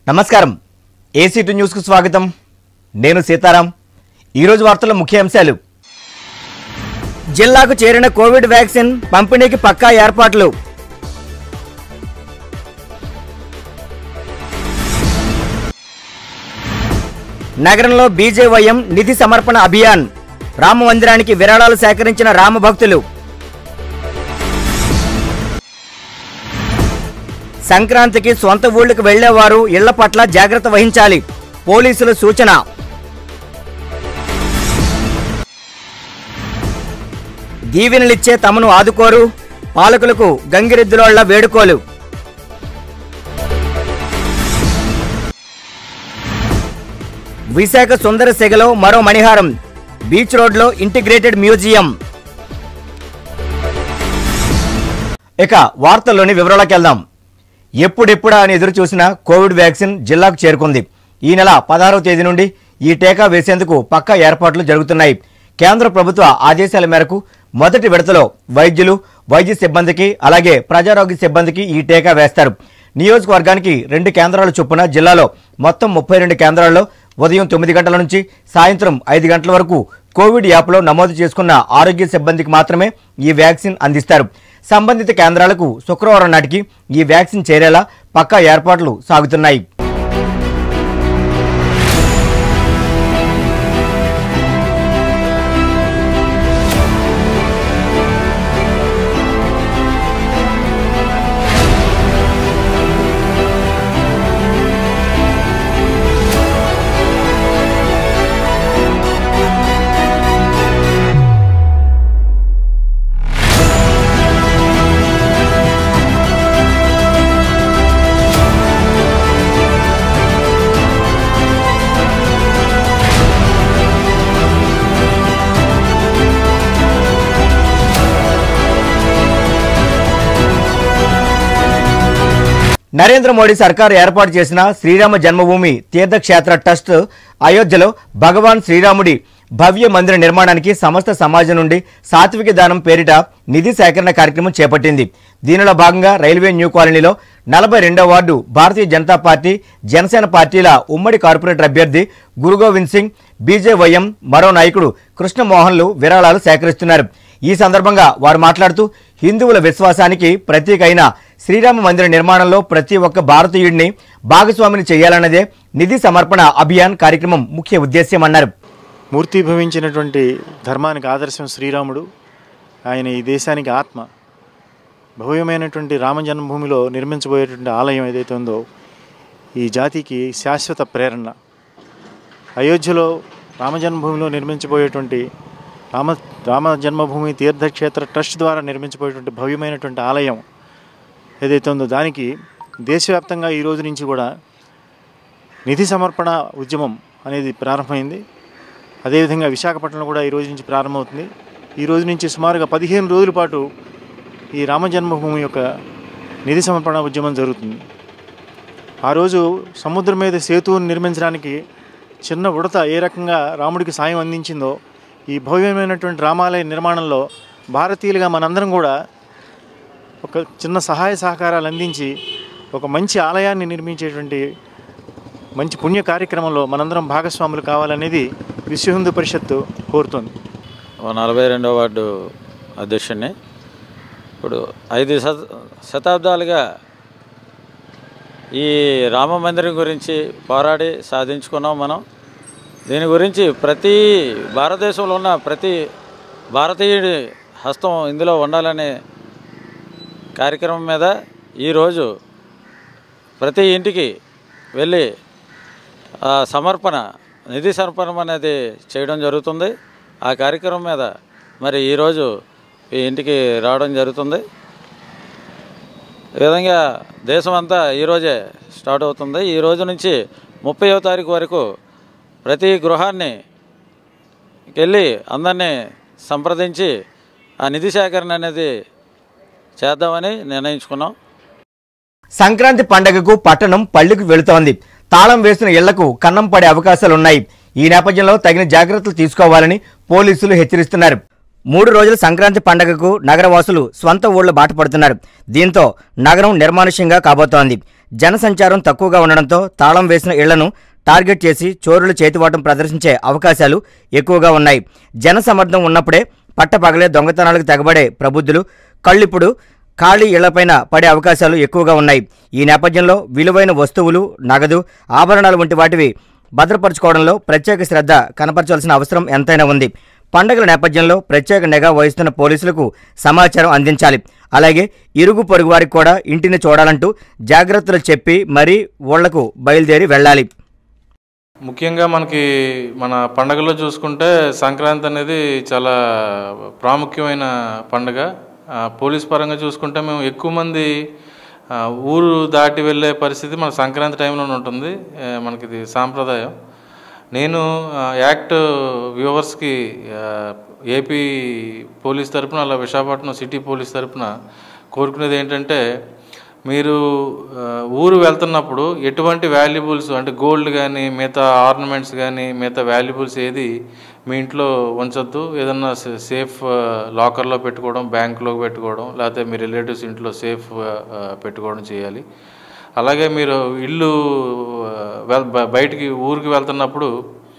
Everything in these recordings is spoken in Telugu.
నమస్కారం ఏసీటీ న్యూస్కు స్వాగతం నేను సీతారాం ఈరోజు వార్తల ముఖ్యాంశాలు జిల్లాకు చేరిన కోవిడ్ వ్యాక్సిన్ పంపిణీకి పక్కా ఏర్పాట్లు నగరంలో బీజేవైఎం నిధి సమర్పణ అభియాన్ రామ మందిరానికి విరాళాలు సేకరించిన రామభక్తులు సంక్రాంతికి సొంత ఊళ్ళకు వెళ్లేవారు ఇళ్ల పట్ల జాగ్రత్త వహించాలి పోలీసుల సూచన దీవెనలిచ్చే తమను ఆదుకోరు పాలకులకు గంగిరెద్దులోళ్ల వేడుకోలు విశాఖ సుందర సెగలో మరో మణిహారం బీచ్ రోడ్లో ఇంటిగ్రేటెడ్ మ్యూజియం ఇక వార్తల్లోని వివరాలకు వెళ్దాం ఎప్పుడెప్పుడా అని ఎదురు చూసిన కోవిడ్ వ్యాక్సిన్ జిల్లాకు చేరుకుంది ఈ నెల పదహారవ తేదీ నుండి ఈ టీకా వేసేందుకు పక్కా ఏర్పాట్లు జరుగుతున్నాయి కేంద్ర ప్రభుత్వ ఆదేశాల మేరకు మొదటి విడతలో వైద్యులు వైద్య సిబ్బందికి అలాగే ప్రజారోగ్య సిబ్బందికి ఈ టీకా వేస్తారు నియోజకవర్గానికి రెండు కేంద్రాల చొప్పున జిల్లాలో మొత్తం ముప్పై రెండు కేంద్రాల్లో ఉదయం తొమ్మిది గంటల నుంచి సాయంత్రం ఐదు గంటల వరకు కోవిడ్ యాప్లో నమోదు చేసుకున్న ఆరోగ్య సిబ్బందికి మాత్రమే ఈ వ్యాక్సిన్ అందిస్తారు సంబంధిత కేంద్రాలకు శుక్రవారం నాటికి ఈ వ్యాక్సిన్ చేరేలా పక్కా ఏర్పాట్లు సాగుతున్నాయి నరేంద్ర మోడీ సర్కార్ ఏర్పాటు చేసిన శ్రీరామ జన్మభూమి తీర్థక్షేత్ర ట్రస్ట్ అయోధ్యలో భగవాన్ శ్రీరాముడి భవ్య మందిర నిర్మాణానికి సమస్త సమాజం నుండి సాత్విక దానం పేరిట నిధి సేకరణ కార్యక్రమం చేపట్టింది దీనిలో భాగంగా రైల్వే న్యూ కాలనీలో నలభై రెండవ వార్డు భారతీయ జనతా పార్టీ జనసేన పార్టీల ఉమ్మడి కార్పొరేటర్ అభ్యర్థి గురుగోవింద్ సింగ్ బీజేవైఎం మరో నాయకుడు కృష్ణమోహన్లు విరాళాలు సేకరిస్తున్నారు ఈ సందర్భంగా వారు మాట్లాడుతూ హిందువుల విశ్వాసానికి ప్రతీక అయిన శ్రీరామ మందిర నిర్మాణంలో ప్రతి ఒక్క భారతీయుడిని భాగస్వామిని చేయాలన్నదే నిధి సమర్పణ అభియాన్ కార్యక్రమం ముఖ్య ఉద్దేశ్యమన్నారు మూర్తిభవించినటువంటి ధర్మానికి ఆదర్శం శ్రీరాముడు ఆయన ఈ దేశానికి ఆత్మ భవ్యమైనటువంటి రామ జన్మభూమిలో నిర్మించబోయేటువంటి ఆలయం ఏదైతే ఉందో ఈ జాతికి శాశ్వత ప్రేరణ అయోధ్యలో రామ జన్మభూమిలో నిర్మించబోయేటువంటి రామ రామ జన్మభూమి తీర్థక్షేత్ర ట్రస్ట్ ద్వారా నిర్మించబోయేటువంటి భవ్యమైనటువంటి ఆలయం ఏదైతే ఉందో దానికి దేశవ్యాప్తంగా ఈ రోజు నుంచి కూడా నిధి సమర్పణ ఉద్యమం అనేది ప్రారంభమైంది అదేవిధంగా విశాఖపట్నంలో కూడా ఈ రోజు నుంచి ప్రారంభమవుతుంది ఈ రోజు నుంచి సుమారుగా పదిహేను రోజుల పాటు ఈ రామ జన్మభూమి యొక్క నిధి సమర్పణ ఉద్యమం జరుగుతుంది ఆ రోజు సముద్రం మీద సేతువును నిర్మించడానికి చిన్న ఉడత ఏ రకంగా రాముడికి సాయం అందించిందో ఈ భవ్యమైనటువంటి రామాలయ నిర్మాణంలో భారతీయులుగా మనందరం కూడా ఒక చిన్న సహాయ సహకారాలు అందించి ఒక మంచి ఆలయాన్ని నిర్మించేటువంటి మంచి పుణ్య కార్యక్రమంలో మనందరం భాగస్వాములు కావాలనేది విశ్వ హిందూ పరిషత్తు కోరుతోంది ఓ నలభై రెండవ వార్డు అధ్యక్షుడిని ఇప్పుడు ఐదు శత శతాబ్దాలుగా ఈ రామ మందిరం గురించి పోరాడి సాధించుకున్నాం మనం దీని గురించి ప్రతి భారతదేశంలో ఉన్న ప్రతి భారతీయుడి హస్తం ఇందులో ఉండాలనే కార్యక్రమం మీద ఈరోజు ప్రతి ఇంటికి వెళ్ళి ఆ సమర్పణ నిధి సమర్పణ అనేది చేయడం జరుగుతుంది ఆ కార్యక్రమం మీద మరి ఈరోజు ఈ ఇంటికి రావడం జరుగుతుంది ఈ విధంగా దేశం అంతా ఈరోజే స్టార్ట్ అవుతుంది ఈ రోజు నుంచి ముప్పైవ తారీఖు వరకు ప్రతి గృహాన్ని వెళ్ళి అందరినీ సంప్రదించి ఆ నిధి సేకరణ అనేది చేద్దామని నిర్ణయించుకున్నాం సంక్రాంతి పండగకు పట్టణం పళ్ళుకు వెళుతోంది తాళం వేసిన ఇళ్లకు కన్నం పడే అవకాశాలున్నాయి ఈ నేపథ్యంలో తగిన జాగ్రత్తలు తీసుకోవాలని పోలీసులు హెచ్చరిస్తున్నారు మూడు రోజుల సంక్రాంతి పండగకు నగరవాసులు స్వంత ఊళ్ళ బాట పడుతున్నారు దీంతో నగరం నిర్మానుష్యంగా కాబోతోంది జనసంచారం తక్కువగా ఉండడంతో తాళం వేసిన ఇళ్లను టార్గెట్ చేసి చోరులు చేతివాటం ప్రదర్శించే అవకాశాలు ఎక్కువగా ఉన్నాయి జనసమర్థం ఉన్నప్పుడే పట్టపగలే దొంగతనాలకు తెగబడే ప్రబుద్ధులు కళ్ళిప్పుడు ఖాళీ ఇళ్లపైన పడే అవకాశాలు ఎక్కువగా ఉన్నాయి ఈ నేపథ్యంలో విలువైన వస్తువులు నగదు ఆభరణాలు వంటి వాటివి భద్రపరచుకోవడంలో ప్రత్యేక శ్రద్ధ కనపరచాల్సిన అవసరం ఎంతైనా ఉంది పండగల నేపథ్యంలో ప్రత్యేక నిఘా వహిస్తున్న పోలీసులకు సమాచారం అందించాలి అలాగే ఇరుగు పొరుగు వారికి కూడా ఇంటిని చూడాలంటూ జాగ్రత్తలు చెప్పి మరీ ఊళ్లకు బయలుదేరి వెళ్ళాలి ముఖ్యంగా మనకి మన పండగలో చూసుకుంటే సంక్రాంతి అనేది చాలా ప్రాముఖ్యమైన పండగ ఆ, పోలీస్ పరంగా చూసుకుంటే మేము ఎక్కువ మంది ఆ, ఊరు దాటి వెళ్ళే పరిస్థితి మన సంక్రాంతి టైంలోనే ఉంటుంది ఆ, మనకి ఇది సాంప్రదాయం నేను ఆ, యాక్ట్ వ్యూవర్స్కి ఆ, ఏపీ పోలీస్ తరపున అలా విశాఖపట్నం సిటీ పోలీస్ తరపున కోరుకునేది ఏంటంటే మీరు ఆ, ఊరు వెళ్తున్నప్పుడు ఎటువంటి వాల్యుబుల్స్ అంటే గోల్డ్ కానీ మిగతా ఆర్నమెంట్స్ కానీ మిగతా వాల్యుబుల్స్ ఏది మీ ఇంట్లో ఉంచొద్దు ఏదన్నా సే- సేఫ్ ఆ, లాకర్లో పెట్టుకోవడం బ్యాంకులో పెట్టుకోవడం లేకపోతే మీ రిలేటివ్స్ ఇంట్లో సేఫ్ ఆ, పెట్టుకోవడం చేయాలి అలాగే మీరు ఇల్లు ఆ, వెల్ బ- బయటికి ఊరికి వెళ్తున్నప్పుడు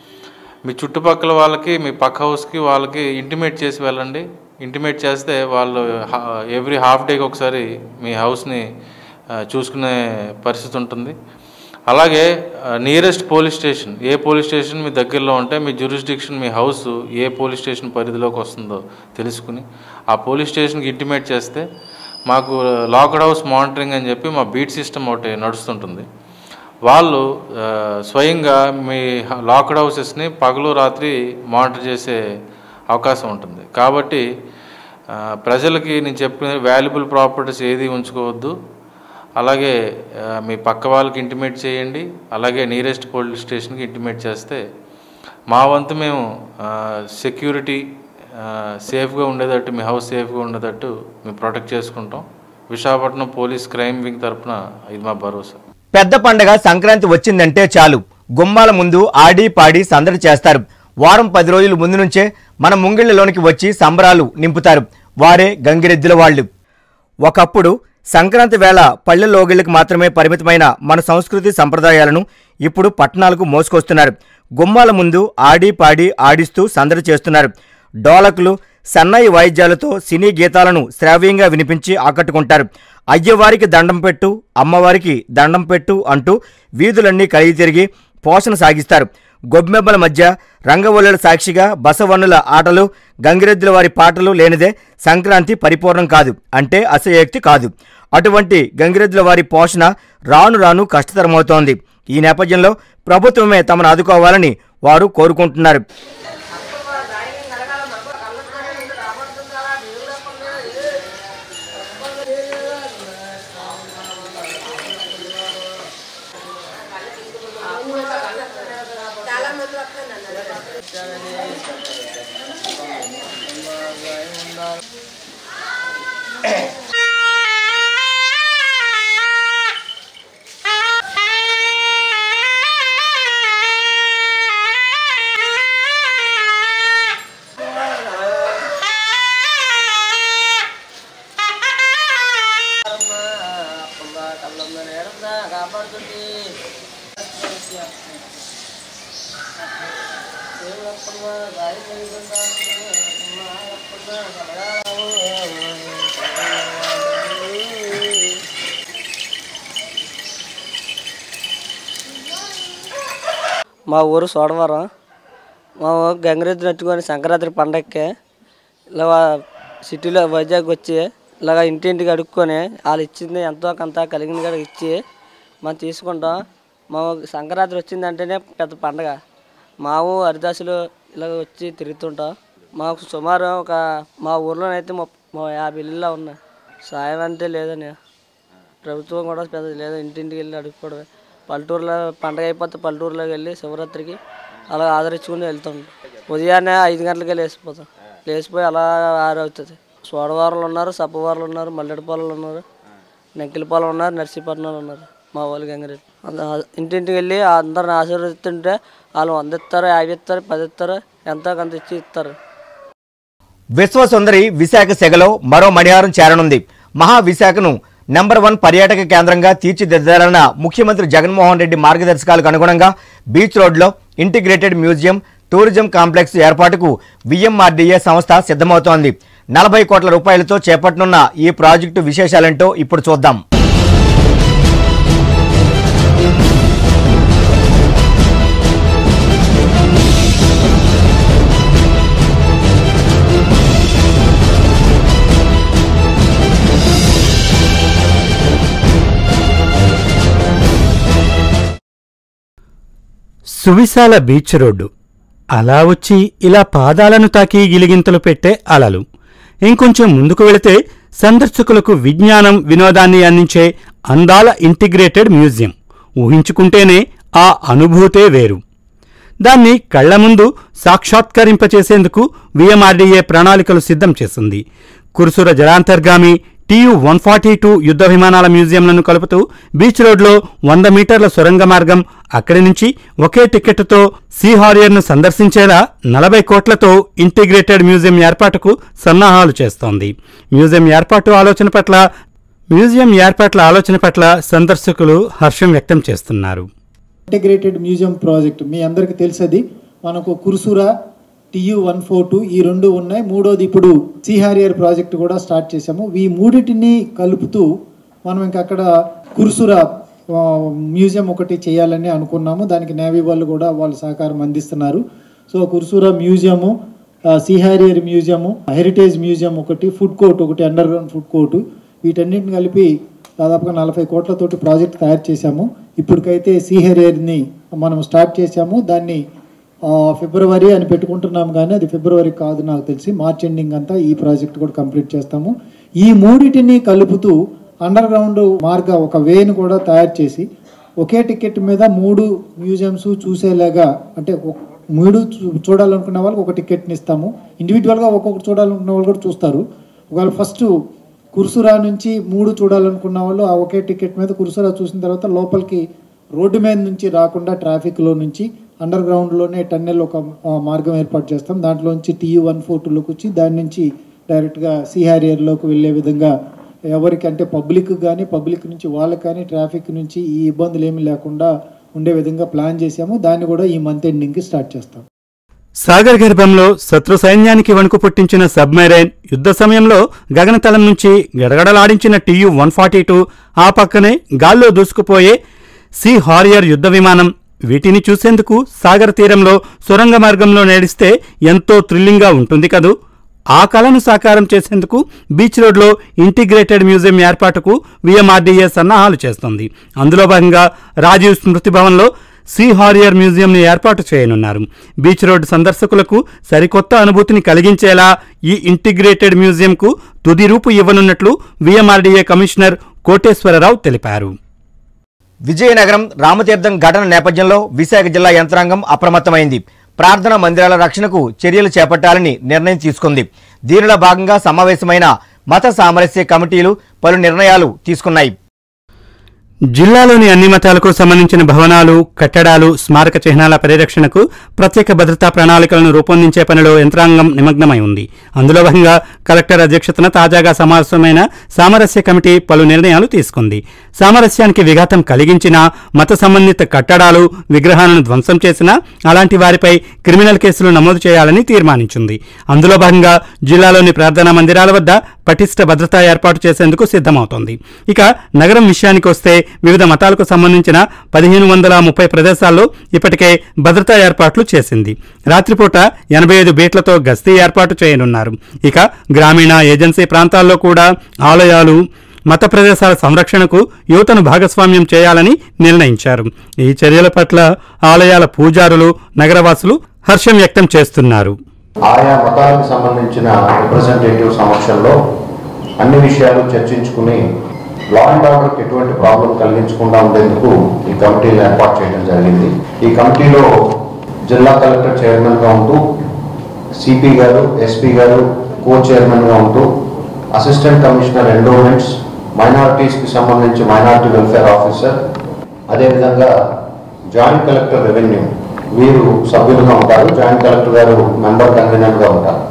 మీ చుట్టుపక్కల వాళ్ళకి మీ పక్క హౌస్కి వాళ్ళకి ఇంటిమేట్ చేసి వెళ్ళండి ఇంటిమేట్ చేస్తే వాళ్ళు ఎవ్రీ హాఫ్ డేకి ఒకసారి మీ హౌస్ని ఆ, చూసుకునే పరిస్థితి ఉంటుంది అలాగే నియరెస్ట్ పోలీస్ స్టేషన్ ఏ పోలీస్ స్టేషన్ మీ దగ్గరలో ఉంటే మీ జ్యూరిస్డిక్షన్ మీ హౌస్ ఏ పోలీస్ స్టేషన్ పరిధిలోకి వస్తుందో తెలుసుకుని ఆ పోలీస్ స్టేషన్కి ఇంటిమేట్ చేస్తే మాకు లాక్డ్ హౌస్ మానిటరింగ్ అని చెప్పి మా బీట్ సిస్టమ్ ఒకటి నడుస్తుంటుంది వాళ్ళు ఆ, స్వయంగా మీ హ- లాక్డ్ హౌసెస్ని పగలు రాత్రి మానిటర్ చేసే అవకాశం ఉంటుంది కాబట్టి ఆ, ప్రజలకి నేను చెప్పిన వాల్యుబుల్ ప్రాపర్టీస్ ఏది ఉంచుకోవద్దు అలాగే ఆ, మీ పక్క వాళ్ళకి ఇంటిమేట్ చేయండి అలాగే నియరెస్ట్ పోలీస్ స్టేషన్కి ఇంటిమేట్ చేస్తే మా వంతు మేము సెక్యూరిటీ సేఫ్గా ఉండేటట్టు మీ హౌస్ సేఫ్గా ఉండేటట్టు మేము ప్రొటెక్ట్ చేసుకుంటాం విశాఖపట్నం పోలీస్ క్రైమ్ వింగ్ తరపున ఇది మా భరోసా పెద్ద పండగ సంక్రాంతి వచ్చిందంటే చాలు గుమ్మాల ముందు ఆడి పాడి సందడి చేస్తారు వారం పది రోజుల ముందు నుంచే మన ముంగిళ్లలోనికి వచ్చి సంబరాలు నింపుతారు వారే గంగిరెద్దుల వాళ్ళు ఒకప్పుడు సంక్రాంతి వేళ పల్లె లోగిళ్ళకి మాత్రమే పరిమితమైన మన సంస్కృతి సంప్రదాయాలను ఇప్పుడు పట్టణాలకు మోసుకొస్తున్నారు గుమ్మాల ముందు ఆడి పాడి ఆడిస్తూ సందడి చేస్తున్నారు డోలకులు సన్నాయి వాయిద్యాలతో సినీ గీతాలను శ్రావ్యంగా వినిపించి ఆకట్టుకుంటారు అయ్యవారికి దండం పెట్టు అమ్మవారికి దండం పెట్టు అంటూ వీధులన్నీ కలిగి తిరిగి పోషణ సాగిస్తారు గొబ్బెమ్మల మధ్య రంగవల్లుల సాక్షిగా బసవన్నుల ఆటలు గంగిరెద్దుల వారి పాటలు లేనిదే సంక్రాంతి పరిపూర్ణం కాదు అంటే అసయోక్తి కాదు అటువంటి గంగిరెద్దుల వారి పోషణ రాను రాను కష్టతరమవుతోంది ఈ నేపథ్యంలో ప్రభుత్వమే తమను ఆదుకోవాలని వారు కోరుకుంటున్నారు మా ఊరు సోడవరం మా ఊరు గంగిరెద్దు నచ్చుకొని సంక్రాంతి పండగకి ఇలా సిటీలో వైజాగ్ వచ్చి ఇలాగ ఇంటింటికి అడుక్కొని వాళ్ళు ఇచ్చింది ఎంతో కొంత కలిగిన కూడా ఇచ్చి మనం తీసుకుంటాం మా ఊ- సంక్రాంతి వచ్చిందంటేనే పెద్ద పండగ మావు హరిదాసులు ఇలాగ వచ్చి తిరుగుతుంటాం మాకు సుమారు ఒక మా ఊర్లోనైతే ముప్ మా యాభై ఇళ్ళు ఉన్నాయి సాయం అంతే లేదని ప్రభుత్వం కూడా పెద్ద లేదు ఇంటింటికి వెళ్ళి అడుక్కోవడమే పల్లెటూరులో పండగ అయిపోతే పల్లెటూరులోకి వెళ్ళి శివరాత్రికి అలా ఆదరించుకుని వెళ్తాం ఉదయాన్నే ఐదు గంటలకే లేచిపోతాం లేచిపోయి అలా ఆరవుతుంది సోడవారాలు ఉన్నారు సప్పవారాలు ఉన్నారు మల్లెడిపాలలు ఉన్నారు నెక్కిలపాలెం ఉన్నారు నర్సీపట్నంలో ఉన్నారు మా వాళ్ళు గంగిరెడ్డి అంద- ఇంటింటికి వెళ్ళి అందరిని ఆశీర్వదిస్తుంటే వాళ్ళు వంద ఇస్తారు యాభై ఇస్తారు పది ఇస్తారు ఎంతో కొంత ఇచ్చి ఇస్తారు విశ్వసుందరి విశాఖ సెగలో మరో మణిహారం చేరనుంది మహా విశాఖను నెంబర్ వన్ పర్యాటక కేంద్రంగా తీర్చిదిద్దాలన్న ముఖ్యమంత్రి జగన్మోహన్ రెడ్డి మార్గదర్శకాలకు అనుగుణంగా బీచ్ రోడ్లో ఇంటిగ్రేటెడ్ మ్యూజియం టూరిజం కాంప్లెక్స్ ఏర్పాటుకు విఎంఆర్డీఏ సంస్థ సిద్ధమవుతోంది నలభై కోట్ల రూపాయలతో చేపట్టనున్న ఈ ప్రాజెక్టు విశేషాలేంటో ఇప్పుడు చూద్దాం సువిశాల బీచ్ రోడ్డు అలా వచ్చి ఇలా పాదాలను తాకి గిలిగింతలు పెట్టే అలలు ఇంకొంచెం ముందుకు వెళితే సందర్శకులకు విజ్ఞానం వినోదాన్ని అందించే అందాల ఇంటిగ్రేటెడ్ మ్యూజియం ఊహించుకుంటేనే ఆ అనుభూతే వేరు దాన్ని కళ్ల ముందు సాక్షాత్కరింపచేసేందుకు విఎంఆర్డీఏ ప్రణాళికలు సిద్ధం చేసింది కురుసుర జలాంతర్గామి టీయు వన్ ఫార్టీ టూ యుద్ధ విమానాల మ్యూజియంలను కలుపుతూ బీచ్ రోడ్లో వంద మీటర్ల సొరంగ మార్గం అక్కడి నుంచి ఒకే టికెట్తో సీ హారియర్ను సందర్శించేలా నలభై కోట్లతో ఇంటిగ్రేటెడ్ మ్యూజియం ఏర్పాటుకు సన్నాహాలు చేస్తోంది మ్యూజియం ఏర్పాటు ఆలోచన పట్ల మ్యూజియం ఏర్పాట్ల ఆలోచన పట్ల సందర్శకులు హర్షం వ్యక్తం చేస్తున్నారు ఇంటిగ్రేటెడ్ మ్యూజియం ప్రాజెక్ట్ మీ అందరికీ తెలిసేది మనకు Kursura TU one four two ఈ రెండు ఉన్నాయి మూడోది ఇప్పుడు సిహారియర్ ప్రాజెక్ట్ కూడా స్టార్ట్ చేశాము ఈ మూడిటిని కలుపుతూ మనం ఇంకా అక్కడ కురుసుర ఆ, మ్యూజియం ఒకటి చేయాలని అనుకున్నాము దానికి నేవీ వాళ్ళు కూడా వాళ్ళ సహకారం అందిస్తున్నారు సో కురుసుర మ్యూజియము ఆ, సిహారియర్ మ్యూజియము హెరిటేజ్ మ్యూజియం ఒకటి ఫుడ్ కోర్ట్ ఒకటి అండర్ గ్రౌండ్ ఫుడ్ కోర్టు వీటన్నిటిని కలిపి దాదాపుగా నలభై కోట్లతోటి ప్రాజెక్ట్ తయారు చేశాము ఇప్పటికైతే సిహెరియర్ని మనం స్టార్ట్ చేశాము దాన్ని ఆ, ఫిబ్రవరి అని పెట్టుకుంటున్నాము కానీ అది ఫిబ్రవరి కాదు నాకు తెలిసి మార్చ్ ఎండింగ్ అంతా ఈ ప్రాజెక్ట్ కూడా కంప్లీట్ చేస్తాము ఈ మూడిటిని కలుపుతూ అండర్ గ్రౌండ్ మార్గ ఒక వేని కూడా తయారు చేసి ఒకే టికెట్ మీద మూడు మ్యూజియంస్ చూసేలాగా అంటే ఒక- మూడు చూ- చూడాలనుకున్న వాళ్ళకి ఒక టికెట్ని ఇస్తాము ఇండివిజువల్గా ఒక్కొక్కటి చూడాలనుకున్న వాళ్ళు కూడా చూస్తారు ఒకవేళ ఫస్ట్ కుర్సురా నుంచి మూడు చూడాలనుకున్న వాళ్ళు ఆ ఒకే టికెట్ మీద కుర్సురా చూసిన తర్వాత లోపలికి రోడ్డు మీద నుంచి రాకుండా ట్రాఫిక్లో నుంచి అండర్ గ్రౌండ్లోనే టన్నెల్ ఒక ఆ, మార్గం ఏర్పాటు చేస్తాం దాంట్లోంచి టీయూ వన్ ఫోర్ టూలోకి వచ్చి దాని నుంచి డైరెక్ట్గా సిహారియర్లోకి వెళ్ళే విధంగా ఎవరికి అంటే పబ్లిక్ కానీ పబ్లిక్ నుంచి వాళ్ళకి కానీ ట్రాఫిక్ నుంచి ఈ ఇబ్బందులు ఏమీ లేకుండా ఉండే విధంగా ప్లాన్ చేశాము దాన్ని కూడా ఈ మంత్ ఎండింగ్కి స్టార్ట్ చేస్తాం సాగర్ గర్భంలో శత్రు సైన్యానికి వణుకు పుట్టించిన సబ్మెరైన్ యుద్ధ సమయంలో గగనతలం నుంచి గడగడలాడించిన టీయు వన్ ఫార్టీ టూ ఆ పక్కనే గాల్లో దూసుకుపోయే సి హారియర్ యుద్ధ విమానం వీటిని చూసేందుకు సాగర్ తీరంలో సొరంగ మార్గంలో నడిస్తే ఎంతో థ్రిల్లింగ్గా ఉంటుంది కదూ ఆ కళను సాకారం చేసేందుకు బీచ్ రోడ్లో ఇంటిగ్రేటెడ్ మ్యూజియం ఏర్పాటుకు విఎంఆర్డీఏ సన్నాహాలు చేస్తోంది అందులో భాగంగా రాజీవ్ స్మృతి భవన్లో సీ హారియర్ మ్యూజియంని ఏర్పాటు చేయనున్నారు బీచ్ రోడ్ సందర్శకులకు సరికొత్త అనుభూతిని కలిగించేలా ఈ ఇంటిగ్రేటెడ్ మ్యూజియంకు తుది రూపు ఇవ్వనున్నట్లు విఎంఆర్డీఏ కమిషనర్ కోటేశ్వరరావు తెలిపారు విజయనగరం రామతీర్థం ఘటన నేపథ్యంలో విశాఖ జిల్లా యంత్రాంగం అప్రమత్తమైంది ప్రార్థనా మందిరాల రక్షణకు చర్యలు చేపట్టాలని నిర్ణయం తీసుకుంది దీనిలో భాగంగా సమావేశమైన మత సామరస్య కమిటీలు పలు నిర్ణయాలు తీసుకున్నాయి జిల్లాలోని అన్ని మతాలకు సంబంధించిన భవనాలు కట్టడాలు స్మారక చిహ్నాల పరిరక్షణకు ప్రత్యేక భద్రతా ప్రణాళికలను రూపొందించే పనిలో యంత్రాంగం నిమగ్నమై ఉంది అందులో భాగంగా కలెక్టర్ అధ్యక్షతన తాజాగా సమావేశమైన సామరస్య కమిటీ పలు నిర్ణయాలు తీసుకుంది సామరస్యానికి విఘాతం కలిగించిన మత సంబంధిత కట్టడాలు విగ్రహాలను ధ్వంసం చేసిన అలాంటి వారిపై క్రిమినల్ కేసులు నమోదు చేయాలని తీర్మానించింది అందులో భాగంగా జిల్లాలోని ప్రార్థనా మందిరాల వద్ద పటిష్ట భద్రతా ఏర్పాటు చేసేందుకు సిద్ధమవుతోంది ఇక నగరం విషయానికి వస్తే వివిధ మతాలకు సంబంధించిన పదిహేను వందల ముప్పై ప్రదేశాల్లో ఇప్పటికే భద్రతా ఏర్పాట్లు చేసింది రాత్రిపూట ఎనభై ఐదు బీట్లతో గస్తీ ఏర్పాటు చేయనున్నారు ఇక గ్రామీణ ఏజెన్సీ ప్రాంతాల్లో కూడా ఆలయాలు మత ప్రదేశాల సంరక్షణకు యువతను భాగస్వామ్యం చేయాలని నిర్ణయించారు ఈ చర్యల పట్ల ఆలయాల పూజారులు నగరవాసులు హర్షం వ్యక్తం చేస్తున్నారు ఆయా మతాలకు సంబంధించిన రిప్రజెంటేటివ్ సమక్షంలో అన్ని విషయాలు చర్చించుకుని లా అండ్ ఆర్డర్కి ఎటువంటి ప్రాబ్లం కలిగించకుండా ఉండేందుకు ఈ కమిటీని ఏర్పాటు చేయడం జరిగింది ఈ కమిటీలో జిల్లా కలెక్టర్ చైర్మన్గా ఉంటూ సిపి గారు ఎస్పీ గారు కో చైర్మన్గా ఉంటూ అసిస్టెంట్ కమిషనర్ ఎండోమెంట్స్ మైనారిటీస్కి సంబంధించి మైనారిటీ వెల్ఫేర్ ఆఫీసర్ అదేవిధంగా జాయింట్ కలెక్టర్ రెవెన్యూ వీరు సభ్యులుగా ఉంటారు జాయింట్ కలెక్టర్ గారు మెంబర్ కన్వీనర్గా ఉంటారు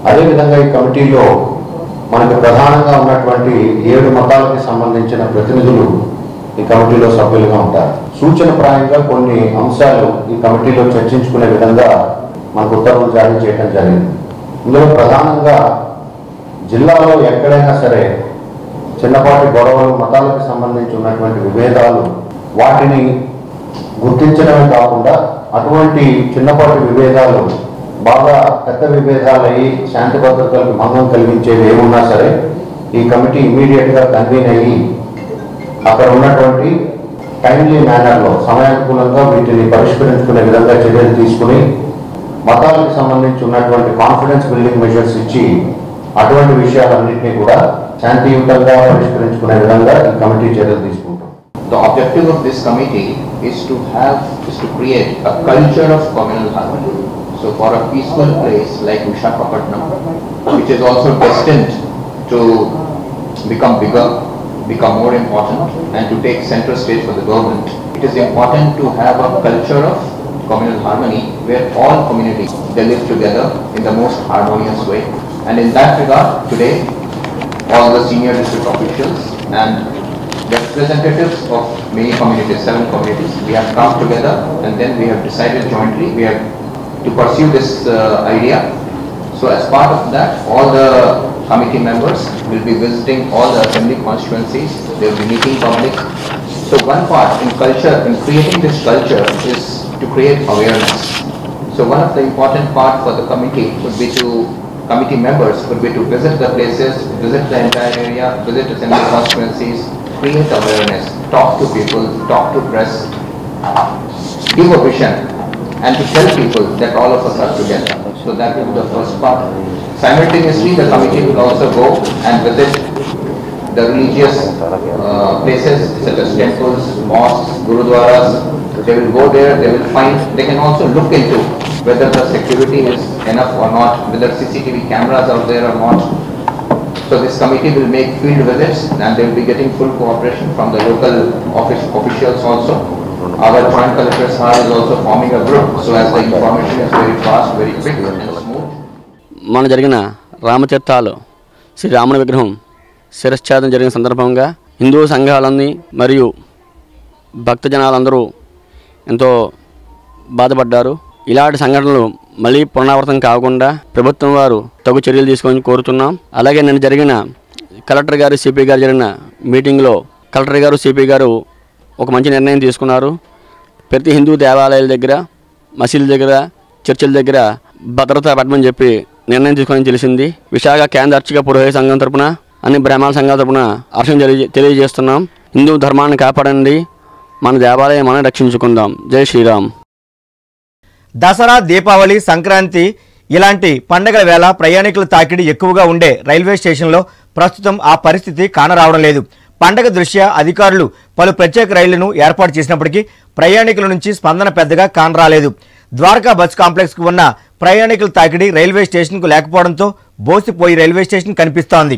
అదేవిధంగా ఈ కమిటీలో మనకు ప్రధానంగా ఉన్నటువంటి ఏడు మతాలకి సంబంధించిన ప్రతినిధులు ఈ కమిటీలో సభ్యులుగా ఉంటారు సూచనప్రాయంగా కొన్ని అంశాలు ఈ కమిటీలో చర్చించుకునే విధంగా మనకు ఉత్తర్వులు జారీ చేయడం జరిగింది ఇందులో ప్రధానంగా జిల్లాలో ఎక్కడైనా సరే చిన్నపాటి గొడవలు మతాలకు సంబంధించి ఉన్నటువంటి విభేదాలు వాటిని గుర్తించడమే కాకుండా అటువంటి చిన్నపాటి విభేదాలు బాగా పెద్ద విభేదాలు అయ్యి శాంతి భద్రతలకు భంగం కలిగించేవి ఏమున్నా సరే ఈ కమిటీ ఇమీడియట్ గా కన్వీన్ అయ్యి అక్కడ ఉన్నటువంటి టైమ్లీ మేనర్లో సమయానుకూలంగా వీటిని పరిష్కరించుకునే విధంగా చర్యలు తీసుకుని మతాలకు సంబంధించి ఉన్నటువంటి కాన్ఫిడెన్స్ బిల్డింగ్ మెజర్స్ ఇచ్చి అటువంటి విషయాలన్నింటినీ కూడా శాంతియుతంగా పరిష్కరించుకునే విధంగా ఈ కమిటీ చర్యలు తీసుకుంటాం The objective of this committee is to have, is to create a culture of communal harmony. So for a peaceful place like Vishakhapatnam, which is also destined to become bigger, become more important and to take center stage for the government, it is important to have a culture of communal harmony where all communities, they live together in the most harmonious way. And in that regard, today, all the senior district officials and representatives of many communities, seven communities, we have come together and then we have decided jointly, we have to pursue this uh, idea. So as part of that, all the committee members will be visiting all the assembly constituencies, they will be meeting public. So one part in culture, in creating this culture is to create awareness. So one of the important part for the committee would be to, committee members would be to visit the places, visit the entire area, visit assembly constituencies, create awareness, talk to people, talk to press, give a vision and to tell people that all of us are together. So that will be the first part. Simultaneously, the committee will also go and visit the religious uh, places such as temples, mosques, gurudwaras. They will go there, they will find, they can also look into whether the security is enough or not, whether CCTV cameras are there or not. So this committee will make field visits and they will be getting full cooperation from the local office officials also. Our joint collector sir is also forming a group so as the information is very fast, very quick and smooth. మన జరిగిన రామతీర్థాలు శ్రీ రాముని విగ్రహం శిరశ్ఛేదం జరిగిన సందర్భంగా హిందూ సంఘాలన్నీ మరియు భక్తజనాలందరూ ఎంతో బాధపడ్డారు ఇలాంటి సంఘటనలు మళ్ళీ పునరావృతం కాకుండా ప్రభుత్వం వారు తగు చర్యలు తీసుకొని కోరుతున్నాం అలాగే నిన్న జరిగిన కలెక్టర్ గారు సిపి గారు జరిగిన మీటింగ్లో కలెక్టర్ గారు సిపి గారు ఒక మంచి నిర్ణయం తీసుకున్నారు ప్రతి హిందూ దేవాలయాల దగ్గర మసీదుల దగ్గర చర్చిల దగ్గర భద్రత పెట్టమని చెప్పి నిర్ణయం తీసుకొని తెలిసింది విశాఖ కేంద్ర అర్చక పురోహిత సంఘం తరపున అన్ని బ్రాహ్మణ సంఘాల తరపున హర్షం తెలియ తెలియజేస్తున్నాం హిందూ ధర్మాన్ని కాపాడండి మన దేవాలయం మనం రక్షించుకుందాం జై శ్రీరామ్ దసరా దీపావళి సంక్రాంతి ఇలాంటి పండగల వేళ ప్రయాణికుల తాకిడి ఎక్కువగా ఉండే రైల్వే స్టేషన్లో ప్రస్తుతం ఆ పరిస్థితి కానరావడం లేదు పండగ దృష్ట్యా అధికారులు పలు ప్రత్యేక రైళ్లను ఏర్పాటు చేసినప్పటికీ ప్రయాణికుల నుంచి స్పందన పెద్దగా కానరాలేదు ద్వారకా బస్ కాంప్లెక్స్కు ఉన్న ప్రయాణికుల తాకిడి రైల్వే స్టేషన్కు లేకపోవడంతో బోసిపోయి రైల్వే స్టేషన్ కనిపిస్తోంది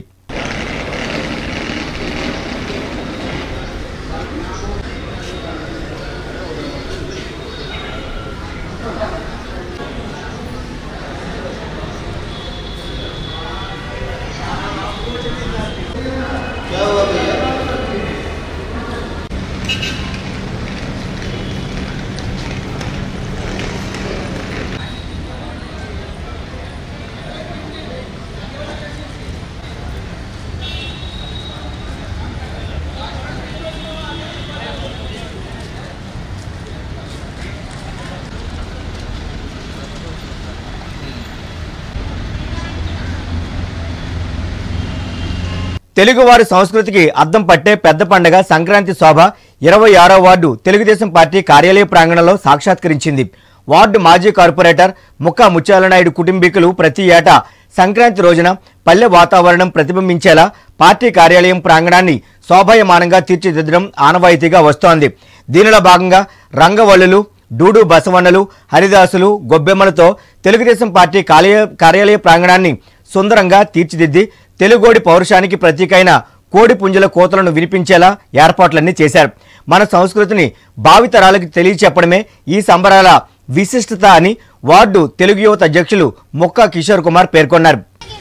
తెలుగువారి సంస్కృతికి అద్దం పట్టే పెద్ద పండగ సంక్రాంతి శోభ ఇరవై ఆరో వార్డు తెలుగుదేశం పార్టీ కార్యాలయ ప్రాంగణంలో సాక్షాత్కరించింది వార్డు మాజీ కార్పొరేటర్ ముక్కా ముత్యాలనాయుడు కుటుంబీకులు ప్రతి ఏటా సంక్రాంతి రోజున పల్లె వాతావరణం ప్రతిబింబించేలా పార్టీ కార్యాలయం ప్రాంగణాన్ని శోభాయమానంగా తీర్చిదిద్దడం ఆనవాయితీగా వస్తోంది దీనిలో భాగంగా రంగవల్లులు డూడు బసవన్నలు హరిదాసులు గొబ్బెమ్మలతో తెలుగుదేశం పార్టీ కార్య కార్యాలయ ప్రాంగణాన్ని సుందరంగా తీర్చిదిద్ది తెలుగోడి పౌరుషానికి ప్రతీకైన కోడి పుంజల కోతలను వినిపించేలా ఏర్పాట్లన్నీ చేశారు మన సంస్కృతిని భావితరాలకు తెలియచెప్పడమే ఈ సంబరాల విశిష్టత అని వార్డు తెలుగు యువత అధ్యక్షులు మొక్కా కిషోర్ కుమార్ పేర్కొన్నారు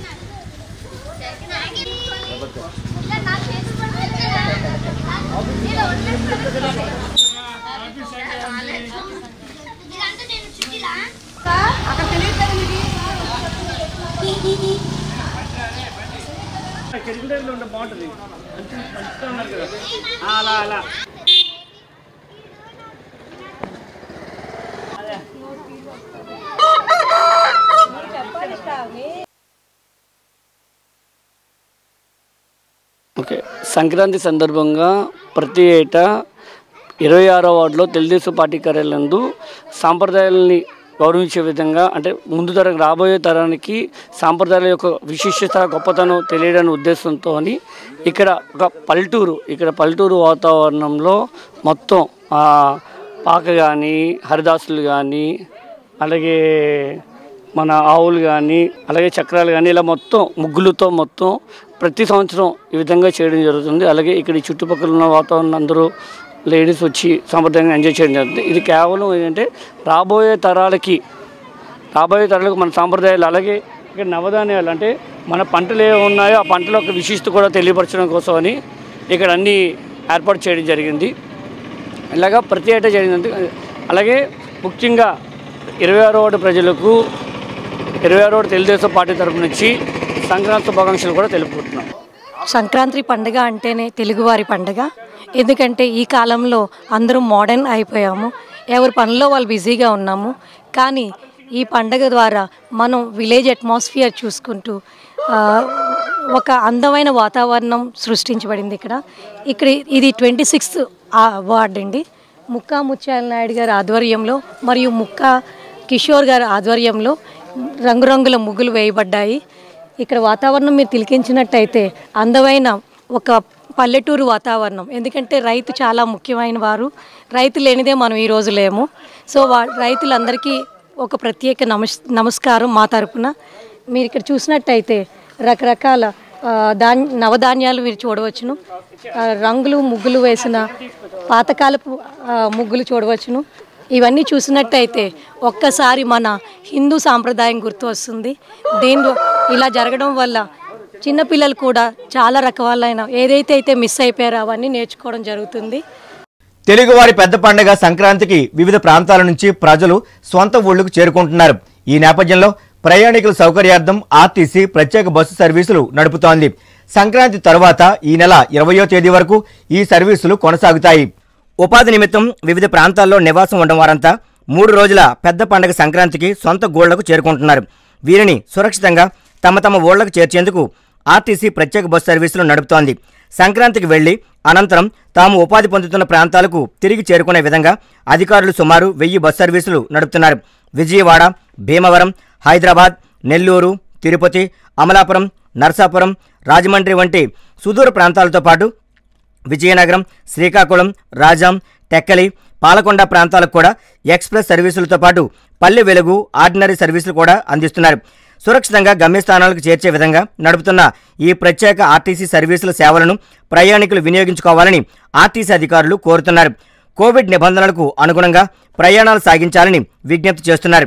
ఓకే సంక్రాంతి సందర్భంగా ప్రతి ఏటా ఇరవై ఆరో వార్డులో తెలుగుదేశం పార్టీ కార్యాలయందు సాంప్రదాయాలని గౌరవించే విధంగా అంటే ముందు తరం రాబోయే తరానికి సాంప్రదాయాల యొక్క విశిష్టత గొప్పతనం తెలియడానికి ఉద్దేశంతో అని ఇక్కడ ఒక పల్లెటూరు ఇక్కడ పల్లెటూరు వాతావరణంలో మొత్తం ఆ, పాక కానీ హరిదాసులు కానీ అలాగే మన ఆవులు కానీ అలాగే చక్రాలు కానీ ఇలా మొత్తం ముగ్గులతో మొత్తం ప్రతి సంవత్సరం ఈ విధంగా చేయడం జరుగుతుంది అలాగే ఇక్కడ ఈ చుట్టుపక్కల ఉన్న వాతావరణం అందరూ లేడీస్ వచ్చి సాంప్రదాయంగా ఎంజాయ్ చేయడం జరుగుతుంది ఇది కేవలం ఏంటంటే రాబోయే తరాలకి రాబోయే తరాలకు మన సాంప్రదాయాలు అలాగే ఇక్కడ నవధాన్యాలు అంటే మన పంటలు ఏ ఉన్నాయో ఆ పంటల యొక్క విశిష్టత కూడా తెలియపరచడం కోసం అని ఇక్కడ అన్ని ఏర్పాటు చేయడం జరిగింది ఇలాగా ప్రతి ఏటా జరిగింది అలాగే ముఖ్యంగా ఇరవై ఆరో వార్డు ప్రజలకు ఇరవై ఆరో వార్డు తెలుగుదేశం పార్టీ తరపు నుంచి సంక్రాంతి శుభాకాంక్షలు కూడా తెలుపుకుంటున్నాం సంక్రాంతి పండుగ అంటేనే తెలుగువారి పండుగ ఎందుకంటే ఈ కాలంలో అందరూ మోడర్న్ అయిపోయాము ఎవరి పనిలో వాళ్ళు బిజీగా ఉన్నాము కానీ ఈ పండుగ ద్వారా మనం విలేజ్ అట్మాస్ఫియర్ చూసుకుంటూ ఆ, ఒక అందమైన వాతావరణం సృష్టించబడింది ఇక్కడ ఇక్కడ ఇది ట్వంటీ సిక్స్త్ వార్డ్ అండి ముక్కా ముత్యాల నాయుడు గారి ఆధ్వర్యంలో మరియు ముక్కా కిషోర్ గారి ఆధ్వర్యంలో రంగురంగుల ముగ్గులు వేయబడ్డాయి ఇక్కడ వాతావరణం మీరు తిలకించినట్టయితే అందమైన ఒక పల్లెటూరు వాతావరణం ఎందుకంటే రైతు చాలా ముఖ్యమైన వారు రైతు లేనిదే మనం ఈ రోజు లేము సో వా రైతులందరికీ ఒక ప్రత్యేక నమస్ నమస్కారం మా తరపున మీరు ఇక్కడ చూసినట్టయితే రకరకాల ఆ, ధాన్ నవధాన్యాలు మీరు చూడవచ్చును ఆ, రంగులు ముగ్గులు వేసిన పాతకాలపు ఆ, ముగ్గులు చూడవచ్చును ఇవన్నీ చూసినట్టయితే ఒక్కసారి మన హిందూ సాంప్రదాయం గుర్తు వస్తుంది దీనిలో ఇలా జరగడం వల్ల చిన్నపిల్లలు కూడా చాలా రకాలైన ఏదైతే అయితే మిస్ అయిపోయారో అవన్నీ నేర్చుకోవడం జరుగుతుంది తెలుగువారి పెద్ద పండుగ సంక్రాంతికి వివిధ ప్రాంతాల నుంచి ప్రజలు సొంత ఊళ్ళకు చేరుకుంటున్నారు ఈ నేపథ్యంలో ప్రయాణికుల సౌకర్యార్థం ఆర్టీసీ ప్రత్యేక బస్సు సర్వీసులు నడుపుతోంది సంక్రాంతి తరువాత ఈ నెల ఇరవయో తేదీ వరకు ఈ సర్వీసులు కొనసాగుతాయి ఉపాధి నిమిత్తం వివిధ ప్రాంతాల్లో నివాసం ఉండడం వారంతా మూడు రోజుల పెద్ద పండుగ సంక్రాంతికి సొంత గోళ్లకు చేరుకుంటున్నారు వీరిని సురక్షితంగా తమ తమ ఊళ్లకు చేర్చేందుకు ఆర్టీసీ ప్రత్యేక బస్సు సర్వీసులు నడుపుతోంది సంక్రాంతికి వెళ్లి అనంతరం తాము ఉపాధి పొందుతున్న ప్రాంతాలకు తిరిగి చేరుకునే విధంగా అధికారులు సుమారు వెయ్యి బస్ సర్వీసులు నడుపుతున్నారు విజయవాడ భీమవరం హైదరాబాద్ నెల్లూరు తిరుపతి అమలాపురం నర్సాపురం రాజమండ్రి వంటి సుదూర ప్రాంతాలతో పాటు విజయనగరం శ్రీకాకుళం రాజాం టెక్కలి పాలకొండ ప్రాంతాలకు కూడా ఎక్స్ప్రెస్ సర్వీసులతో పాటు పల్లె వెలుగు ఆర్డినరీ సర్వీసులు కూడా అందిస్తున్నారు సురక్షితంగా గమ్యస్థానాలకు చేర్చే విధంగా నడుపుతున్న ఈ ప్రత్యేక ఆర్టీసీ సర్వీసుల సేవలను ప్రయాణికులు వినియోగించుకోవాలని ఆర్టీసీ అధికారులు కోరుతున్నారు కోవిడ్ నిబంధనలకు అనుగుణంగా ప్రయాణాలు సాగించాలని విజ్ఞప్తి చేస్తున్నారు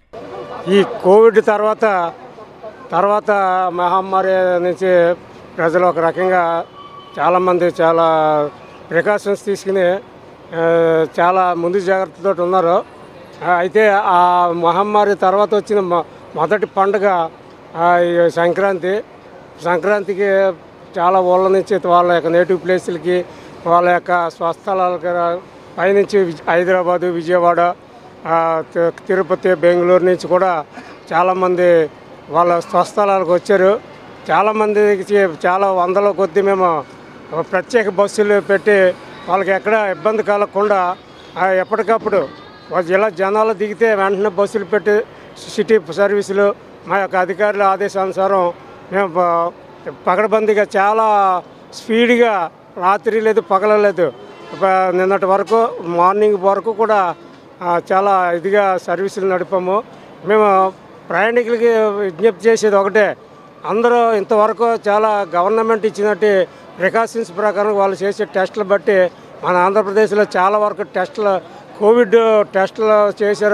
ఈ కోవిడ్ తర్వాత తర్వాత మహమ్మారి నుంచి ప్రజలు ఒక రకంగా చాలామంది చాలా ప్రికాషన్స్ తీసుకుని ఆ, చాలా ముందు జాగ్రత్తతో ఉన్నారు ఆ, అయితే ఆ మహమ్మారి తర్వాత వచ్చిన మొ- మొదటి పండుగ ఆ, ఈ సంక్రాంతి సంక్రాంతికి చాలా ఊళ్ళ నుంచి వాళ్ళ యొక్క నేటివ్ ప్లేసులకి వాళ్ళ యొక్క స్వస్థలాలకి పైనుంచి విజ- హైదరాబాదు విజయవాడ ఆ, తి- తిరుపతి బెంగళూరు నుంచి కూడా చాలామంది వాళ్ళ స్వస్థలాలకు వచ్చారు చాలామందికి చాలా వందల కొద్ది మేము ప్రత్యేక బస్సులు పెట్టి వాళ్ళకి ఎక్కడ ఇబ్బంది కలగకుండా ఆ, ఎప్పటికప్పుడు వాళ్ళు ఇలా జనాలు దిగితే వెంటనే బస్సులు పెట్టి సిటీ సర్వీసులు మా యొక్క అధికారుల ఆదేశానుసారం మేము ప- పకడ్బందీగా చాలా స్పీడ్గా రాత్రి లేదు పగలలేదు ప- నిన్నటి వరకు మార్నింగ్ వరకు కూడా ఆ, చాలా ఇదిగా సర్వీసులు నడిపాము మేము ప్రయాణికులకి విజ్ఞప్తి చేసేది ఒకటే అందరూ ఇంతవరకు చాలా గవర్నమెంట్ ఇచ్చినట్టు ప్రికాషన్స్ ప్రకారం వాళ్ళు చేసే టెస్టులు బట్టి మన ఆంధ్రప్రదేశ్లో చాలా వరకు టెస్టులు కోవిడ్ టెస్టులు చేశారు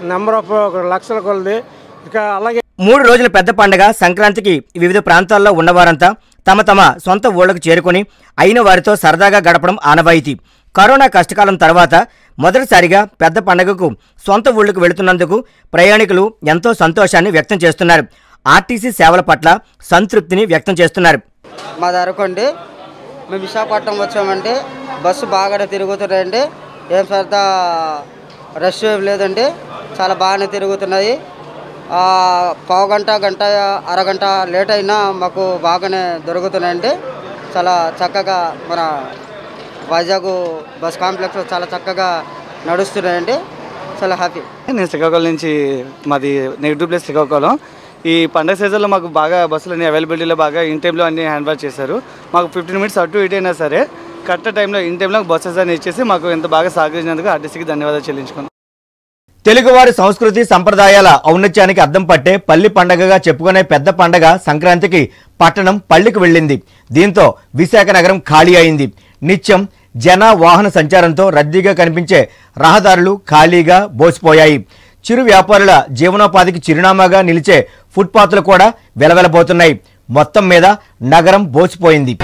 నెంబర్ ఆఫ్ లక్షల కొలది ఇక అలాగే మూడు రోజుల పెద్ద పండగ సంక్రాంతికి వివిధ ప్రాంతాల్లో ఉన్నవారంతా తమ తమ సొంత ఊళ్ళకు చేరుకొని అయిన వారితో సరదాగా గడపడం ఆనవాయితీ కరోనా కష్టకాలం తర్వాత మొదటిసారిగా పెద్ద పండగకు సొంత ఊళ్ళకు వెళుతున్నందుకు ప్రయాణికులు ఎంతో సంతోషాన్ని వ్యక్తం చేస్తున్నారు ఆర్టీసీ సేవల పట్ల సంతృప్తిని వ్యక్తం చేస్తున్నారు మా అరకండి మేము విశాఖపట్నం వచ్చామండి బస్సు బాగానే తిరుగుతున్నాయండి ఏం సరదా రష్ ఏం లేదండి చాలా బాగానే తిరుగుతున్నాయి ఆ, పావు గంట గంట అరగంట లేట్ అయినా మాకు బాగానే దొరుకుతున్నాయండి చాలా చక్కగా మన వైజాగ్ బస్ కాంప్లెక్స్ చాలా చక్కగా నడుస్తున్నాయండి చాలా హ్యాపీ నేను శ్రీకాకుళం నుంచి మాది నెగిటివ్ ప్లేస్ శ్రీకాకుళం ఈ పండగ సీజన్లో మాకు బాగా బస్సులు అన్ని అవైలబిలిటీలో బాగా ఇన్ టైంలో అన్ని హ్యాండ్ వాష్ చేశారు మాకు ఫిఫ్టీన్ మినిట్స్ అటు ఇటు అయినా సరే కరెక్ట్ టైంలో ఇన్ టైంలో బస్సెస్ అన్ని ఇచ్చేసి మాకు ఇంత బాగా సహకరించినందుకు ఆర్టీసీకి ధన్యవాదాలు చెల్లించుకున్నాం తెలుగువారి సంస్కృతి సంప్రదాయాల ఔన్నత్యానికి అద్దం పట్టే పల్లి పండగగా చెప్పుకునే పెద్ద పండగ సంక్రాంతికి పట్టణం పల్లికి వెళ్ళింది దీంతో విశాఖ నగరం ఖాళీ అయింది నిత్యం జన వాహన సంచారంతో రద్దీగా కనిపించే రహదారులు ఖాళీగా బోసిపోయాయి చిరు వ్యాపారుల జీవనోపాధికి చిరునామాగా నిలిచే ఫుట్పాత్లు కూడా వెలవెలబోతున్నాయి మొత్తం మీద నగరం బోసిపోయింది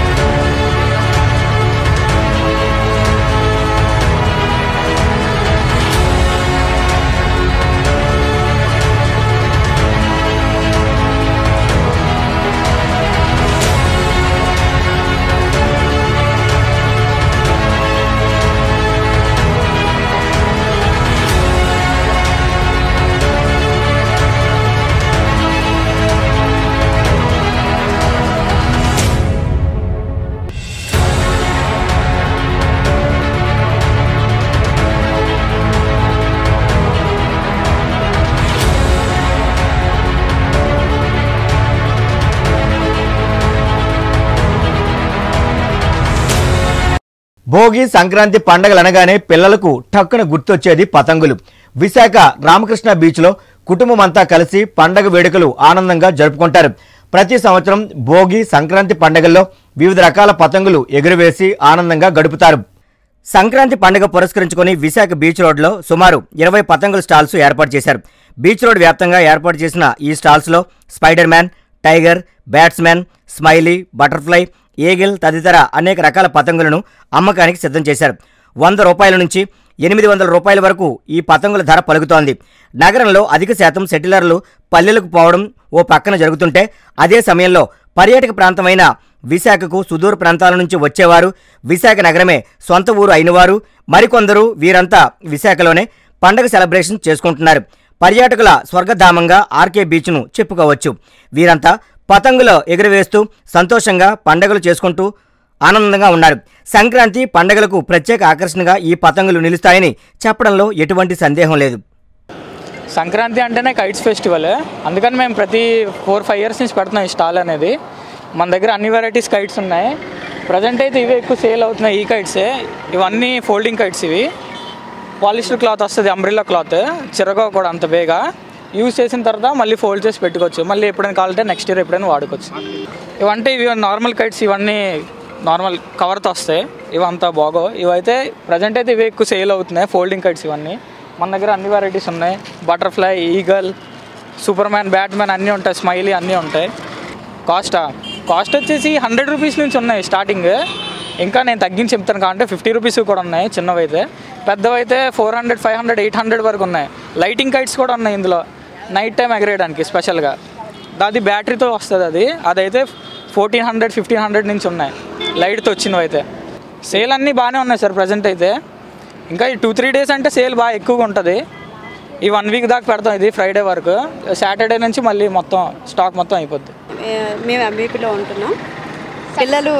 భోగి సంక్రాంతి పండగలు అనగానే పిల్లలకు టక్కున గుర్తొచ్చేది పతంగులు విశాఖ రామకృష్ణ బీచ్లో కుటుంబం అంతా కలిసి పండగ వేడుకలు ఆనందంగా జరుపుకుంటారు ప్రతి సంవత్సరం భోగి సంక్రాంతి పండగల్లో వివిధ రకాల పతంగులు ఎగురవేసి ఆనందంగా గడుపుతారు సంక్రాంతి పండుగ పురస్కరించుకొని విశాఖ బీచ్ రోడ్లో సుమారు ఇరవై పతంగుల స్టాల్స్ ఏర్పాటు చేశారు బీచ్ రోడ్ వ్యాప్తంగా ఏర్పాటు చేసిన ఈ స్టాల్స్లో spider man tiger batsmen smiley butterfly eagle తదితర అనేక రకాల పతంగులను అమ్మకానికి సిద్ధం చేశారు వంద రూపాయల నుంచి ఎనిమిది వందల రూపాయల వరకు ఈ పతంగుల ధర పలుకుతోంది నగరంలో అధిక శాతం సెటిలర్లు పల్లెలకు పోవడం ఓ పక్కన జరుగుతుంటే అదే సమయంలో పర్యాటక ప్రాంతమైన విశాఖకు సుదూర ప్రాంతాల నుంచి వచ్చేవారు విశాఖ నగరమే సొంత ఊరు అయినవారు మరికొందరు వీరంతా విశాఖలోనే పండగ సెలబ్రేషన్ చేసుకుంటున్నారు పర్యాటకుల స్వర్గధామంగా ఆర్కే బీచ్ను చెప్పుకోవచ్చు వీరంతా పతంగులు ఎగురవేస్తూ సంతోషంగా పండగలు చేసుకుంటూ ఆనందంగా ఉన్నారు సంక్రాంతి పండగలకు ప్రత్యేక ఆకర్షణగా ఈ పతంగులు నిలుస్తాయని చెప్పడంలో ఎటువంటి సందేహం లేదు సంక్రాంతి అంటేనే కైట్స్ ఫెస్టివల్ అందుకని మేము ప్రతి ఫోర్ ఫైవ్ ఇయర్స్ నుంచి పెడుతున్నాం ఈ స్టాల్ అనేది మన దగ్గర అన్ని వెరైటీస్ కైట్స్ ఉన్నాయి ప్రజెంట్ అయితే ఇవే ఎక్కువ సేల్ అవుతున్నాయి ఈ కైట్సే ఇవన్నీ ఫోల్డింగ్ కైట్స్ ఇవి పాలిస్టర్ క్లాత్ వస్తుంది అంబ్రిల్లా క్లాత్ చిరగ కూడా అంత బేగా యూజ్ చేసిన తర్వాత మళ్ళీ ఫోల్డ్ చేసి పెట్టుకోవచ్చు మళ్ళీ ఎప్పుడైనా కావాలంటే నెక్స్ట్ ఇయర్ ఎప్పుడైనా వాడుకోవచ్చు ఇవంటే ఇవి నార్మల్ కైట్స్ ఇవన్నీ నార్మల్ కవర్తో వస్తాయి ఇవంతా బాగో ఇవైతే ప్రజెంట్ అయితే ఇవి ఎక్కువ సేల్ అవుతున్నాయి ఫోల్డింగ్ కైట్స్ ఇవన్నీ మన దగ్గర అన్ని వెరైటీస్ ఉన్నాయి butterfly eagle superman batman అన్నీ ఉంటాయి స్మైలీ అన్నీ ఉంటాయి కాస్టా కాస్ట్ వచ్చేసి హండ్రెడ్ రూపీస్ నుంచి ఉన్నాయి స్టార్టింగ్ ఇంకా నేను తగ్గించి చెప్తాను కాబట్టి ఫిఫ్టీ రూపీస్ కూడా ఉన్నాయి చిన్నవైతే పెద్దవైతే four hundred five hundred eight hundred వరకు ఉన్నాయి లైటింగ్ కైట్స్ కూడా ఉన్నాయి ఇందులో నైట్ టైం ఎగరేయడానికి స్పెషల్గా అది బ్యాటరీతో వస్తుంది అది అదైతే ఫోర్టీన్ హండ్రెడ్ ఫిఫ్టీన్ హండ్రెడ్ నుంచి ఉన్నాయి లైట్తో వచ్చినవి అయితే సేల్ అన్నీ బాగానే ఉన్నాయి సార్ ప్రజెంట్ అయితే ఇంకా ఈ టూ త్రీ డేస్ అంటే సేల్ బాగా ఎక్కువగా ఉంటుంది ఈ వన్ వీక్ దాకా పెడతాం ఇది ఫ్రైడే వరకు సాటర్డే నుంచి మళ్ళీ మొత్తం స్టాక్ మొత్తం అయిపోద్ది ఏ- మేము ఎంబీపీలో ఉంటున్నాం పిల్లలు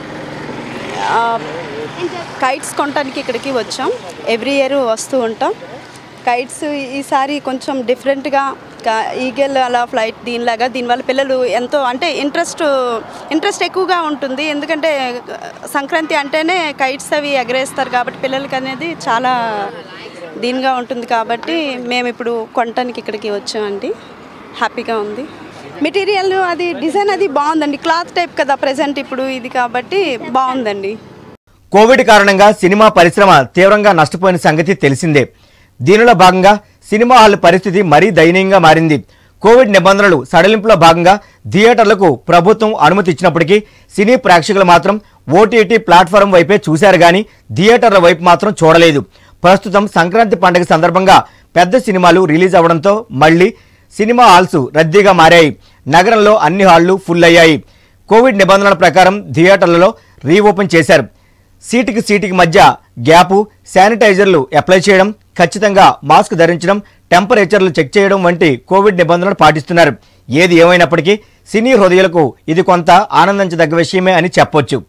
ఆ, కైట్స్ కొనడానికి ఇక్కడికి వచ్చాం ఎవ్రీ ఇయర్ వస్తూ ఉంటాం కైట్స్ ఈసారి కొంచెం డిఫరెంట్గా ఈగల్ అలా ఫ్లైట్ దీనిలాగా దీనివల్ల పిల్లలు ఎంతో అంటే ఇంట్రెస్ట్ ఇంట్రెస్ట్ ఎక్కువగా ఉంటుంది ఎందుకంటే సంక్రాంతి అంటేనే కైట్స్ అవి ఎగరేస్తారు కాబట్టి పిల్లలకి అనేది చాలా దీనిగా ఉంటుంది కాబట్టి మేము ఇప్పుడు కొనటానికి ఇక్కడికి వచ్చామండి హ్యాపీగా ఉంది మెటీరియల్ అది డిజైన్ అది బాగుందండి క్లాత్ టైప్ కదా ప్రజెంట్ ఇప్పుడు ఇది కాబట్టి బాగుందండి కోవిడ్ కారణంగా సినిమా పరిశ్రమ తీవ్రంగా నష్టపోయిన సంగతి తెలిసిందే దీనిలో భాగంగా సినిమా హాల్ పరిస్థితి మరీ దయనీయంగా మారింది కోవిడ్ నిబంధనలు సడలింపులో భాగంగా థియేటర్లకు ప్రభుత్వం అనుమతి ఇచ్చినప్పటికీ సినీ ప్రేక్షకులు మాత్రం ఓటీటీ ప్లాట్ఫారం వైపే చూశారు కానీ థియేటర్ల వైపు మాత్రం చూడలేదు ప్రస్తుతం సంక్రాంతి పండుగ సందర్భంగా పెద్ద సినిమాలు రిలీజ్ అవడంతో మళ్ళీ సినిమా హాల్స్ రద్దీగా మారాయి నగరంలో అన్ని హాళ్లు ఫుల్ అయ్యాయి కోవిడ్ నిబంధనల ప్రకారం థియేటర్లలో రీఓపెన్ చేశారు సీటుకి సీటుకి మధ్య గ్యాపు శానిటైజర్లు అప్లై చేయడం ఖచ్చితంగా మాస్క్ ధరించడం టెంపరేచర్లు చెక్ చేయడం వంటి కోవిడ్ నిబంధనలు పాటిస్తున్నారు ఏది ఏమైనప్పటికీ సినీ హృదయాలకు ఇది కొంత ఆనందించదగ్గ విషయమే అని చెప్పొచ్చు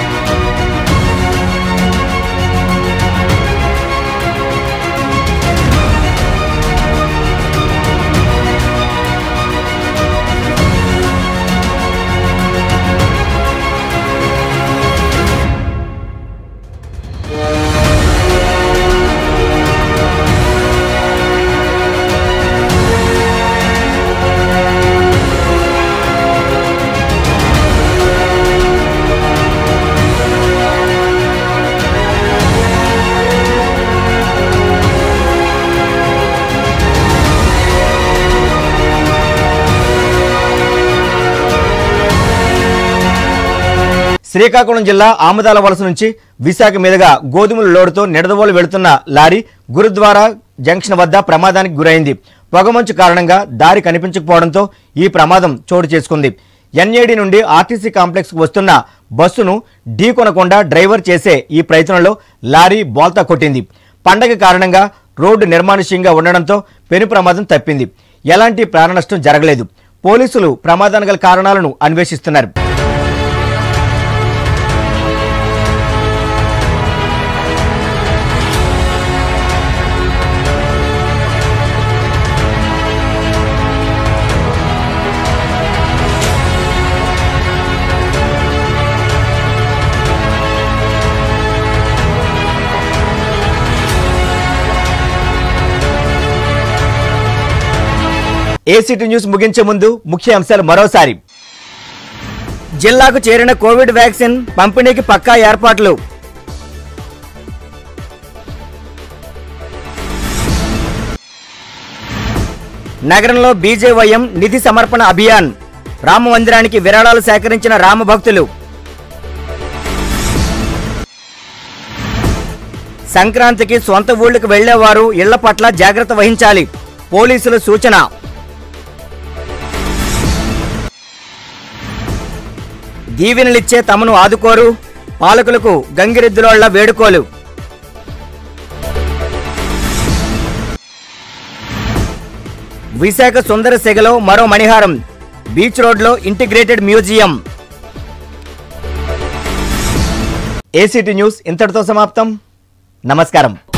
శ్రీకాకుళం జిల్లా ఆమదాల వలస నుంచి విశాఖ మీదుగా గోధుమల లోడుతో నిడదవోలు వెళుతున్న లారీ గురుద్వారా జంక్షన్ వద్ద ప్రమాదానికి గురైంది పొగమంచు కారణంగా దారి కనిపించకపోవడంతో ఈ ప్రమాదం చోటు చేసుకుంది ఎన్ఏడి నుండి ఆర్టీసీ కాంప్లెక్స్కు వస్తున్న బస్సును ఢీకొనకుండా డ్రైవర్ చేసే ఈ ప్రయత్నంలో లారీ బోల్తా కొట్టింది పండగ కారణంగా రోడ్డు నిర్మానుష్యంగా ఉండడంతో పెను ప్రమాదం తప్పింది ఎలాంటి ప్రాణనష్టం జరగలేదు పోలీసులు ప్రమాదానికి గల కారణాలను అన్వేషిస్తున్నారు ఏసీటీ న్యూస్ ముగించే ముందు ముఖ్య అంశాలు మరోసారి జిల్లాకు చేరిన కోవిడ్ వ్యాక్సిన్ పంపిణీకి పక్కా ఏర్పాట్లు నగరంలో బీజేవైఎం నిధి సమర్పణ అభియాన్ రామ మందిరానికి విరాళాలు సేకరించిన రామభక్తులు సంక్రాంతికి సొంత ఊళ్ళకి వెళ్లేవారు ఇళ్ల పట్ల జాగ్రత్త వహించాలి పోలీసుల సూచన దీవెనలిచ్చే తమను ఆదుకోరు పాలకులకు గంగిరెద్దులోళ్ల వేడుకోలు విశాఖ సుందర సెగలో మరో మణిహారం బీచ్ రోడ్లో ఇంటిగ్రేటెడ్ మ్యూజియం ఏసీటీ న్యూస్ ఇంతటితో సమాప్తం నమస్కారం